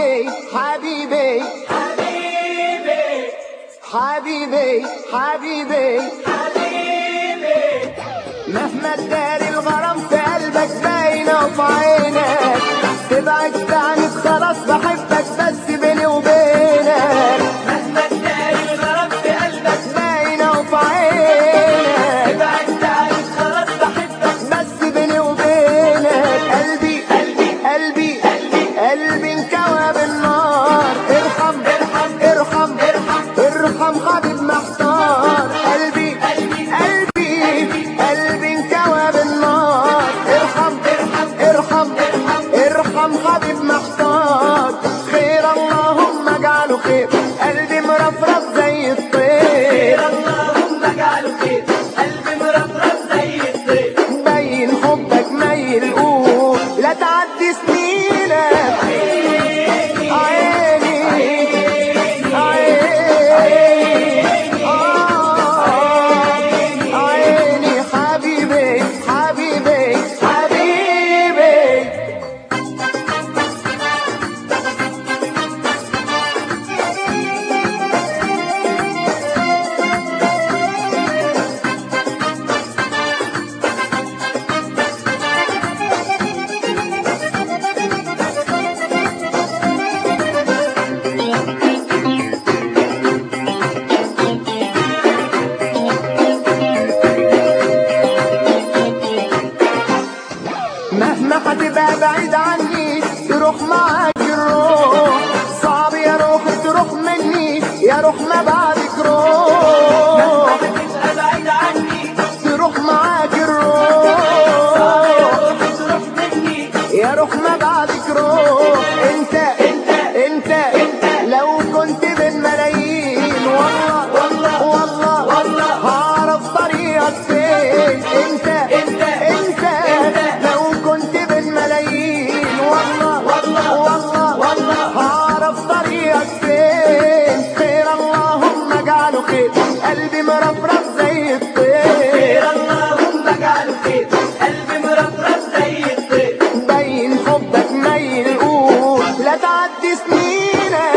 حبيبي حبيبي حبيبي حبيبي مهما تداري الغرام في قلبك باينة وفي عينك تبعد عنك خلاص بحبك بس بيني وبينك مهما تداري الغرام في قلبك باينة وفي عينك ابعد عنك خلاص بحبك بس بيني وبينك قلبي قلبي قلبي قلبي قلبي انكوى بالنار ارحم ارحم ارحم ارحم ارحم حبيب محتار قلبي قلبي قلبي قلبي انكوى بالنار ارحم ارحم ارحم ارحم ارحم حبيب محتار خير اللهم اجعله خير قلبي مرفرف زي الطير خير اللهم اجعله خير قلبي مرفرف زي الطير باين حبك ميل قول لا تعدي سنينك عيني عيني عيني آه، عيني حبيبي حبيبي حبيبي مهما هتبقى بعيد عني تروح معاك الروح صعب يا روح تروح مني يا روح ما بعدك روح هتبقى بعيد عني تروح معاك يا الروح روح تروح مني يا روح ما بعدك روح انت انت انت انت لو كنت بين ملايين والله والله والله والله هعرف طريقك فين انت انت انت انت لو كنت بين ملايين والله والله والله والله هعرف طريقك فين خير اللهم اجعله خير قلبي مرفرف زي الطير خير اللهم اجعله خير قلبي مرفرف زي الطير باين حبك ميل قول لا تعدي سنينك